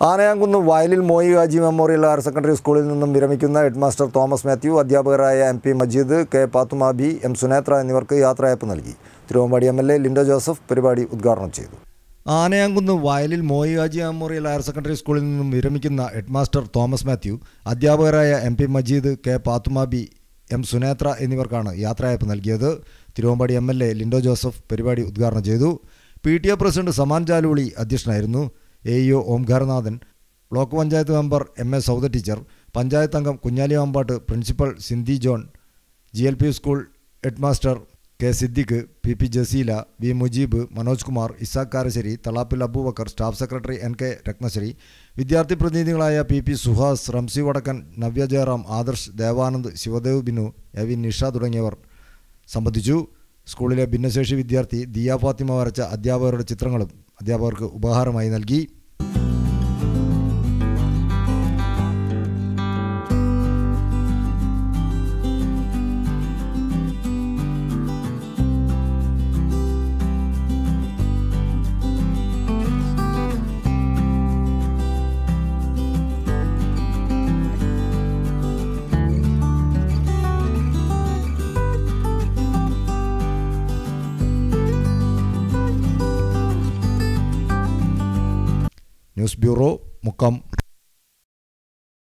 ആനയാങ്കുന്ന് വയലിൽ Moyi Haji memorial higher secondary സ്കൂളിൽ നിന്നും വിരമിക്കുന്ന ഹെഡ്മാസ്റ്റർ തോമസ് മാത്യു അധ്യാപകരായ M P Majeed K Pathumabi M Sunethra എന്നിവർക്ക് യാത്രയയപ്പ് നൽകി Thiruvambady M L A Lindo Joseph പരിപാടി ഉദ്ഘാടനം ചെയ്തു ആനയാങ്കുന്ന് വയലിൽ Moyi Haji memorial higher secondary സ്കൂളിൽ നിന്നും വിരമിക്കുന്ന ഹെഡ്മാസ്റ്റർ തോമസ് മാത്യു അധ്യാപകരായ M P Majeed K Pathumabi M Sunethra എന്നിവർക്കാണ് യാത്രയയപ്പ് നൽകിയത് Thiruvambady M L A Lindo Joseph പരിപാടി ഉദ്ഘാടനം ചെയ്തു P T A president Zaman Jaluli അധ്യക്ഷനായിരുന്നു A E O Omkaranathan block panchayat member M A Sauda teacher panchayat അംഗം Kunhali Ambatt principal Sindhi John G L P school headmaster K Siddique P P Jaseela V Mujeeb Manoj Kumar Ishaq Karassery Thalappil Aboobacker staff secretary N K Ratnasree വിദ്യാർത്ഥി പ്രതിനിധികളായ P P Suhas Ramsi Vadakkan Navya Jayaram Adarsh Devanand Shivadev Binu A V Nisha തുടങ്ങിയവർ സംബന്ധിച്ചു സ്കൂളിലെ ഭിന്നശേഷി വിദ്യാർത്ഥി ദിയ ഫാത്തിമ വരച്ച അധ്യാപകരുടെ ചിത്രങ്ങളും അധ്യാപകർക്ക് ഉപഹാരമായി നൽകി ന്യൂസ് ബ്യൂറോ മുക്കം